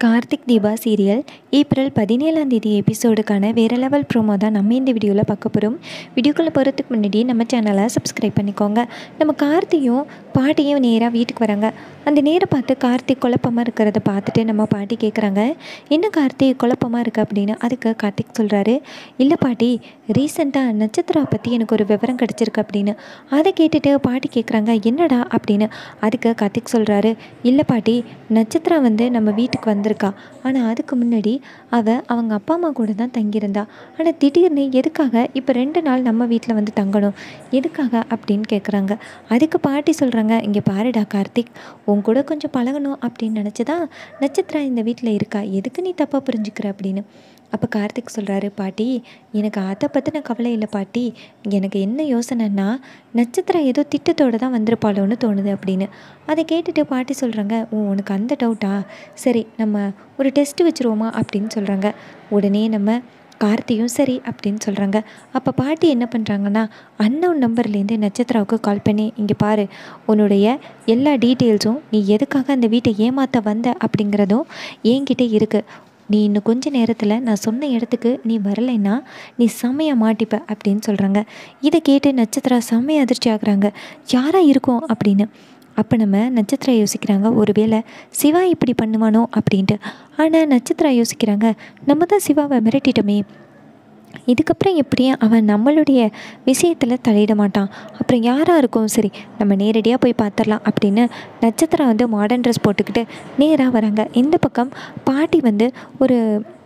Karthik Deepa serial April பதினேழாம் தேதி எபிசோடுக்கான வேறு லெவல் ப்ரோமோ தான் நம்ம இந்த வீடியோவில் பார்க்க போகிறோம் வீடியோக்குள்ளே போகிறதுக்கு முன்னாடி நம்ம சேனலை சப்ஸ்கிரைப் பண்ணிக்கோங்க நம்ம கார்த்தியும் பாட்டியும் நேராக வீட்டுக்கு வராங்க அந்த நேரம் பார்த்து கார்த்திக் குழப்பமாக இருக்கிறத பார்த்துட்டு நம்ம பாட்டி கேட்குறாங்க என்ன கார்த்திக் குழப்பமாக இருக்குது அப்படின்னு அதுக்கு கார்த்திக் சொல்கிறாரு இல்லை பாட்டி ரீசெண்டாக நட்சத்திரா பற்றி எனக்கு ஒரு விவரம் கிடச்சிருக்கு அப்படின்னு அதை கேட்டுட்டு பாட்டி கேட்குறாங்க என்னடா அப்படின்னு அதுக்கு கார்த்திக் சொல்கிறாரு இல்லை பாட்டி நட்சத்திரா வந்து நம்ம வீட்டுக்கு வந்திருக்கா ஆனால் அதுக்கு முன்னாடி அவள் அவங்க அப்பா அம்மா கூட தான் தங்கியிருந்தா ஆனால் திடீர்னு எதுக்காக இப்போ ரெண்டு நாள் நம்ம வீட்டில் வந்து தங்கணும் எதுக்காக அப்படின்னு கேட்குறாங்க அதுக்கு பாட்டி சொல்கிறாங்க இங்கே பாருடா கார்த்திக் உன் கூட கொஞ்சம் பழகணும் அப்படின்னு நினச்சிதான் நட்சத்திரா இந்த வீட்டில் இருக்கா எதுக்கு நீ தப்பாக புரிஞ்சுக்கிற அப்படின்னு அப்போ கார்த்திக் சொல்கிறாரு பாட்டி எனக்கு அதை பற்றின கவலை இல்லை பாட்டி எனக்கு என்ன யோசனைன்னா நட்சத்திரம் ஏதோ திட்டத்தோடு தான் வந்திருப்பாளோன்னு தோணுது அப்படின்னு அதை கேட்டுட்டு பாட்டி சொல்கிறாங்க ஓ உனக்கு அந்த டவுட்டா சரி நம்ம ஒரு டெஸ்ட் வச்சுருவோமா அப்படின்னு சொல்கிறாங்க உடனே நம்ம கார்த்தியும் சரி அப்படின்னு சொல்கிறாங்க அப்போ பாட்டி என்ன பண்ணுறாங்கன்னா அன்னோன் நம்பர்லேருந்து நட்சத்திராவுக்கு கால் பண்ணி இங்கே பாரு உன்னுடைய எல்லா டீட்டெயில்ஸும் நீ எதுக்காக அந்த வீட்டை ஏமாற்ற வந்த அப்படிங்கிறதும் என்கிட்ட இருக்குது நீ இன்னும் கொஞ்ச நேரத்தில் நான் சொன்ன இடத்துக்கு நீ வரலைன்னா நீ செம்மையாக மாட்டிப்ப அப்படின்னு சொல்கிறாங்க இதை கேட்டு நட்சத்திரா செம்மைய அதிர்ச்சி ஆகுறாங்க யாராக இருக்கும் அப்படின்னு அப்போ நம்ம நட்சத்திரா யோசிக்கிறாங்க ஒருவேளை சிவா இப்படி பண்ணுவானோ அப்படின்ட்டு ஆனால் நட்சத்திரா யோசிக்கிறாங்க நம்ம தான் சிவாவை மிரட்டிட்டோமே இதுக்கப்புறம் எப்படியும் அவன் நம்மளுடைய விஷயத்தில் தலையிட மாட்டான் அப்புறம் யாராக இருக்கும் சரி நம்ம நேரடியாக போய் பார்த்துடலாம் அப்படின்னு நட்சத்திரம் வந்து மாடர்ன் ட்ரெஸ் போட்டுக்கிட்டு நேராக வராங்க இந்த பக்கம் பாட்டி வந்து ஒரு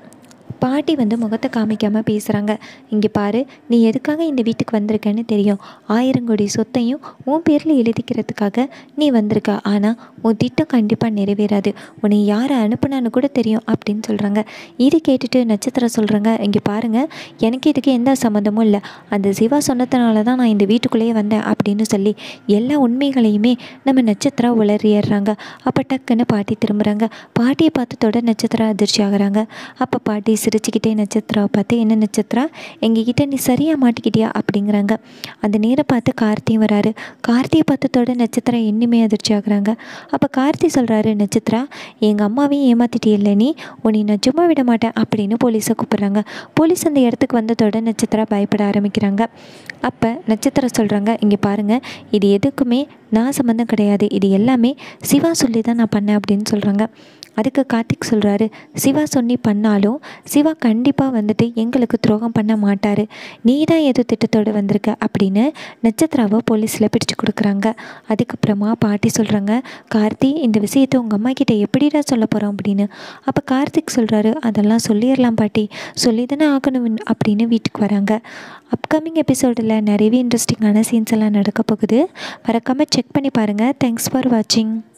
பாட்டி வந்து முகத்தை காமிக்காமல் பேசுகிறாங்க இங்கே பாரு நீ எதுக்காக இந்த வீட்டுக்கு வந்திருக்கன்னு தெரியும் ஆயிரம் கோடி சொத்தையும் உன் பேரில் எழுதிக்கிறதுக்காக நீ வந்திருக்க ஆனால் உன் திட்டம் கண்டிப்பாக நிறைவேறாது உன்னை யாரை அனுப்புனான்னு கூட தெரியும் அப்படின்னு சொல்கிறாங்க இது கேட்டுட்டு நட்சத்திரம் சொல்கிறாங்க இங்கே பாருங்கள் எனக்கு இதுக்கு எந்த சம்மந்தமும் இல்லை அந்த சிவா சொன்னதுனால தான் நான் இந்த வீட்டுக்குள்ளேயே வந்தேன் அப்படின்னு சொல்லி எல்லா உண்மைகளையுமே நம்ம நட்சத்திரம் உளறிடுறாங்க அப்போ டக்குன்னு பாட்டி திரும்புகிறாங்க பாட்டியை பார்த்ததோட நட்சத்திரம் அதிர்ச்சி ஆகுறாங்க அப்போ பாட்டி சிரிச்சுக்கிட்டே நட்சத்திராவை பார்த்து என்ன நட்சத்திரா எங்ககிட்ட நீ சரியாக மாட்டிக்கிட்டியா அப்படிங்கிறாங்க அந்த நேரம் பார்த்து கார்த்தியும் வராரு கார்த்தியை பார்த்ததோட நட்சத்திரம் இன்னுமே அதிர்ச்சி ஆகுறாங்க அப்போ கார்த்தி சொல்கிறாரு நட்சத்திரா எங்கள் அம்மாவையும் ஏமாத்திட்டியல்ல நீ உன்னை நான் சும்மா விட மாட்டேன் அப்படின்னு போலீஸை கூப்பிட்றாங்க போலீஸ் அந்த இடத்துக்கு வந்ததோட நட்சத்திரா பயப்பட ஆரம்பிக்கிறாங்க அப்போ நட்சத்திரம் சொல்கிறாங்க இங்கே பாருங்கள் இது எதுக்குமே நான் சம்மந்தம் கிடையாது இது எல்லாமே சிவா சொல்லி தான் நான் பண்ணேன் அப்படின்னு சொல்கிறாங்க அதுக்கு கார்த்திக் சொல்கிறாரு சிவா சொல்லி பண்ணாலும் சிவா கண்டிப்பாக வந்துட்டு எங்களுக்கு துரோகம் பண்ண மாட்டார் நீ தான் ஏதோ திட்டத்தோடு வந்திருக்க அப்படின்னு நட்சத்திராவை போலீஸில் பிடிச்சு கொடுக்குறாங்க அதுக்கப்புறமா பாட்டி சொல்கிறாங்க கார்த்தி இந்த விஷயத்தை உங்கள் அம்மா கிட்ட எப்படிடா சொல்ல போகிறோம் அப்படின்னு அப்போ கார்த்திக் சொல்கிறாரு அதெல்லாம் சொல்லிடலாம் பாட்டி சொல்லி தானே ஆகணும் அப்படின்னு வீட்டுக்கு வராங்க அப்கமிங் எபிசோடில் நிறையவே இன்ட்ரெஸ்டிங்கான சீன்ஸ் எல்லாம் நடக்க போகுது மறக்காமல் செக் பண்ணி பாருங்கள் தேங்க்ஸ் ஃபார் வாட்சிங்